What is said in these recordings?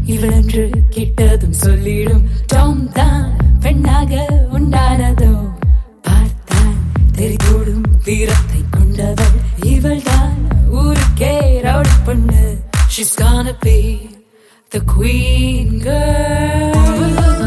இவளென்று கிட்டதும் சொல்லிடும் டாம் தான் பெண்ணாக உண்டானதோ பார்த்தால் தெரிதோடும் வீரத்தை கொண்டவள் இவள்தான் ஊருக்கே ரவுடி பொண்ணு She's gonna be the queen girl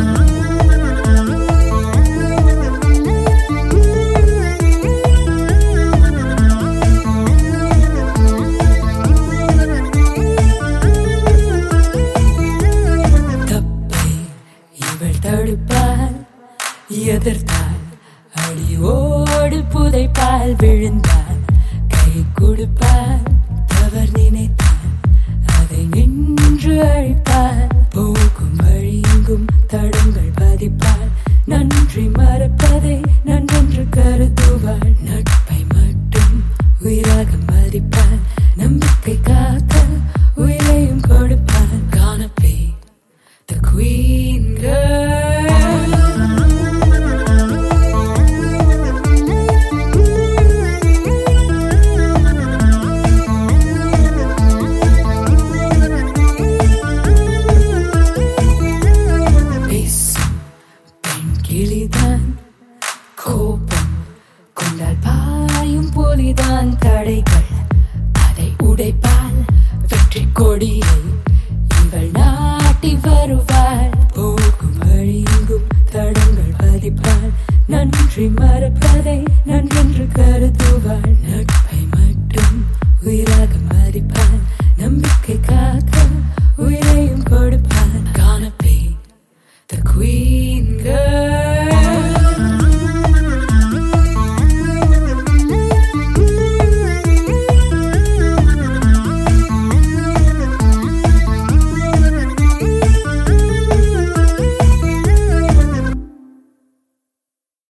தப்பை இவள் தடுப்பால் எதிர்த்தால் அடியோடு புதைப்பால் விழுந்தால் கை கொடுப்பால் தவறு நினைத்தால் அதை நின்று அழிப்பால் போகும் வழியெங்கும் தடங்கள் பதிப்பால் நன்றி மறப்பதை நன்றென்று கருதுவாள் நட்பை மட்டும் உயிராக மதிப்பாள் நம்பிக்கை காக்க உயிரையும் கொடுப்பாள் Gonna be the queen girl பேசும் பெண் கிளிதான் கோபம் கொண்டால் பாயும் போலிதான் தடைகள் அதை உடைப்பால் வெற்றி கொடியை இவள் நாட்டி வருவாள் போகும் வழியெங்கும் தடங்கள் பதிப்பாள் நன்றி மறப்பதை நன்றென்று கருதுவாள் நட்பு